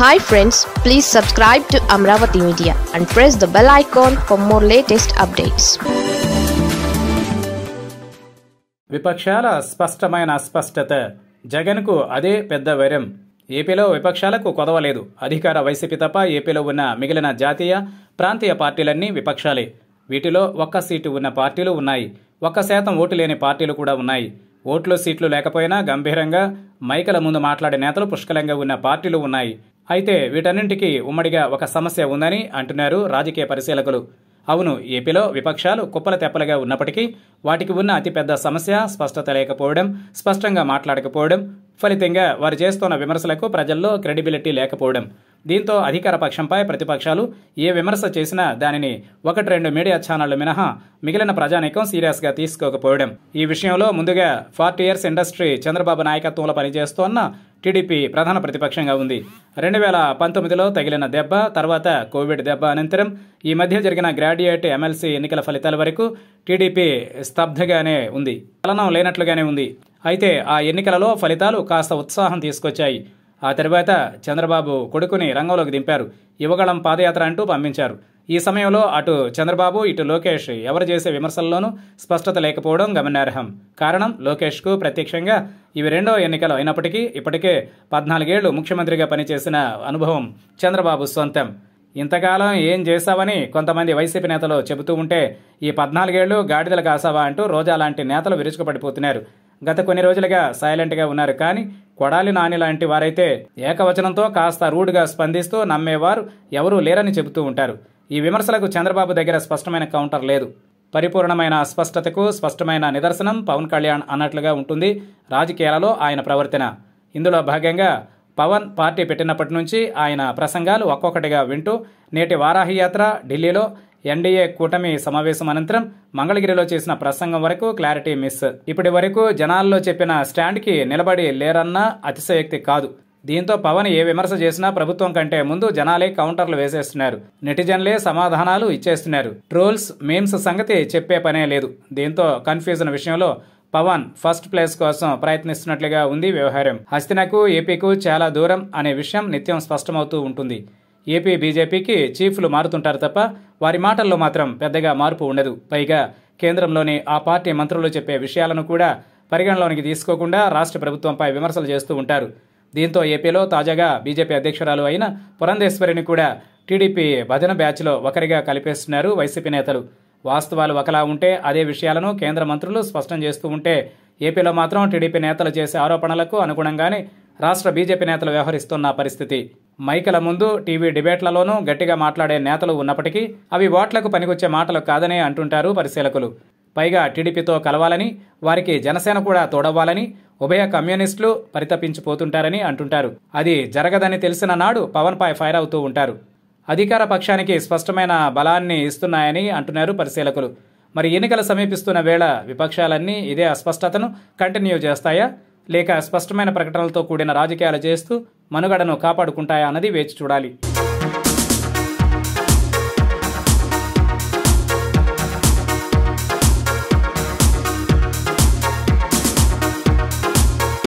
hi friends please subscribe to Amaravati media and press the bell icon for more latest updates విపక్షాల స్పష్టమైన అస్పష్టత జగన్కు అదే పెద్ద వైరం ఏపీలో విపక్షాలకు కొదవలేదు అధికార వైసీపీ తప్ప ఏపీలో ఉన్న మిగిలిన జాతీయ ప్రాంతీయ పార్టీలన్నీ విపక్షాలే వీటిలో ఒక్క సీటు ఉన్న పార్టీలు ఉన్నాయి ఒక్క శాతం ఓటు లేని పార్టీలు కూడా ఉన్నాయి ఓట్లు సీట్లు లేకపోయినా గంభీరంగా మైకల ముందు మాట్లాడే నేతలు పుష్కలంగా ఉన్న పార్టీలు ఉన్నాయి అయితే వీటన్నింటికీ ఉమ్మడిగా ఒక సమస్య ఉందని అంటున్నారు రాజకీయ పరిశీలకులు అవును ఏపీలో విపక్షాలు కుప్పల తెప్పలుగా ఉన్నప్పటికీ వాటికి ఉన్న అతిపెద్ద సమస్య స్పష్టత లేకపోవడం స్పష్టంగా మాట్లాడకపోవడం ఫలితంగా వారు చేస్తున్న విమర్శలకు ప్రజల్లో క్రెడిబిలిటీ లేకపోవడం దీంతో అధికార పక్షంపై ప్రతిపక్షాలు ఏ విమర్శ చేసినా దానిని ఒకటి రెండు మీడియా ఛానళ్లు మినహా మిగిలిన ప్రజానీకం సీరియస్గా తీసుకోకపోవడం ఈ విషయంలో ముందుగా ఫార్టీ ఇయర్స్ ఇండస్ట్రీ చంద్రబాబు నాయకత్వంలో పనిచేస్తోన్న టీడీపీ ప్రధాన ప్రతిపక్షంగా ఉంది రెండు వేల పంతొమ్మిదిలో తగిలిన దెబ్బ తర్వాత కోవిడ్ దెబ్బ అనంతరం ఈ మధ్య జరిగిన గ్రాడ్యుయేట్ ఎమ్మెల్సీ ఎన్నికల ఫలితాల వరకు టీడీపీ స్తబ్దగానే ఉంది చలనం లేనట్లుగానే ఉంది అయితే ఆ ఎన్నికలలో ఫలితాలు కాస్త ఉత్సాహం తీసుకొచ్చాయి ఆ తర్వాత చంద్రబాబు కొడుకుని రంగంలోకి దింపారు యువగళం పాదయాత్ర అంటూ పంపించారు ఈ సమయంలో అటు చంద్రబాబు ఇటు లోకేష్ ఎవరు చేసే విమర్శల్లోనూ స్పష్టత లేకపోవడం గమనార్హం కారణం లోకేష్కు ప్రత్యక్షంగా ఇవి రెండో ఎన్నికలు అయినప్పటికీ ఇప్పటికే పద్నాలుగేళ్లు ముఖ్యమంత్రిగా పనిచేసిన అనుభవం చంద్రబాబు సొంతం ఇంతకాలం ఏం చేశావని కొంతమంది వైసీపీ నేతలు చెబుతూ ఉంటే ఈ పద్నాలుగేళ్లు గాడిదలు కాసావా అంటూ రోజా లాంటి నేతలు విరుచుకుపడిపోతున్నారు గత కొన్ని రోజులుగా సైలెంట్గా ఉన్నారు కానీ కొడాలి నాని లాంటి వారైతే ఏకవచనంతో కాస్త రూడ్గా స్పందిస్తూ నమ్మేవారు ఎవరూ లేరని చెబుతూ ఉంటారు ఈ విమర్శలకు చంద్రబాబు దగ్గర స్పష్టమైన కౌంటర్ లేదు పరిపూర్ణమైన అస్పష్టతకు స్పష్టమైన నిదర్శనం పవన్ కళ్యాణ్ అన్నట్లుగా ఉంటుంది రాజకీయాలలో ఆయన ప్రవర్తన ఇందులో భాగంగా పవన్ పార్టీ పెట్టినప్పటి నుంచి ఆయన ప్రసంగాలు ఒక్కొక్కటిగా వింటూ నేటి వారాహి యాత్ర ఢిల్లీలో ఎన్డీఏ కూటమి సమావేశం అనంతరం మంగళగిరిలో చేసిన ప్రసంగం వరకు క్లారిటీ మిస్ ఇప్పటి వరకు జనాల్లో చెప్పిన స్టాండ్కి నిలబడి లేరన్న అతిశయోక్తి కాదు దీంతో పవన్ ఏ విమర్శ చేసినా ప్రభుత్వం కంటే ముందు జనాలే కౌంటర్లు వేసేస్తున్నారు నెటిజన్లే సమాధానాలు ఇచ్చేస్తున్నారు ట్రోల్స్ మేమ్స్ సంగతి చెప్పే పనే లేదు దీంతో కన్ఫ్యూజన్ విషయంలో పవన్ ఫస్ట్ ప్లేస్ కోసం ప్రయత్నిస్తున్నట్లుగా ఉంది వ్యవహారం హస్తినకు ఏపీకు చాలా దూరం అనే విషయం నిత్యం స్పష్టమవుతూ ఉంటుంది ఏపీ బీజేపీకి చీఫ్లు మారుతుంటారు తప్ప వారి మాటల్లో మాత్రం పెద్దగా మార్పు ఉండదు పైగా కేంద్రంలోని ఆ పార్టీ మంత్రులు చెప్పే విషయాలను కూడా పరిగణలోనికి తీసుకోకుండా రాష్ట్ర ప్రభుత్వంపై విమర్శలు చేస్తూ ఉంటారు దీంతో ఏపీలో తాజాగా బీజేపీ అధ్యక్షురాలు అయిన పురంధేశ్వరిని కూడా టీడీపీ భజన బ్యాచ్లో ఒకరిగా కలిపేస్తున్నారు వైసీపీ నేతలు వాస్తవాలు ఒకలా ఉంటే అదే విషయాలను కేంద్ర మంత్రులు స్పష్టం చేస్తూ ఉంటే ఏపీలో మాత్రం టీడీపీ నేతలు చేసే ఆరోపణలకు అనుగుణంగానే రాష్ట్ర బీజేపీ నేతలు వ్యవహరిస్తున్న పరిస్థితి మైకల ముందు టీవీ డిబేట్లలోనూ గట్టిగా మాట్లాడే నేతలు ఉన్నప్పటికీ అవి ఓట్లకు పనికొచ్చే మాటలు కాదనే అంటుంటారు పరిశీలకులు పైగా టీడీపీతో కలవాలని వారికి జనసేన కూడా తోడవ్వాలని ఉభయ కమ్యూనిస్టులు పరితపించిపోతుంటారని అంటుంటారు అది జరగదని తెలిసిన నాడు పవన్ పై ఫైర్ అవుతూ ఉంటారు అధికార పక్షానికి స్పష్టమైన బలాన్ని ఇస్తున్నాయని అంటున్నారు పరిశీలకులు మరి ఎన్నికలు సమీపిస్తున్న వేళ విపక్షాలన్నీ ఇదే అస్పష్టతను కంటిన్యూ చేస్తాయా లేక స్పష్టమైన ప్రకటనలతో కూడిన రాజకీయాలు చేస్తూ మనుగడను కాపాడుకుంటాయా అన్నది వేచి చూడాలి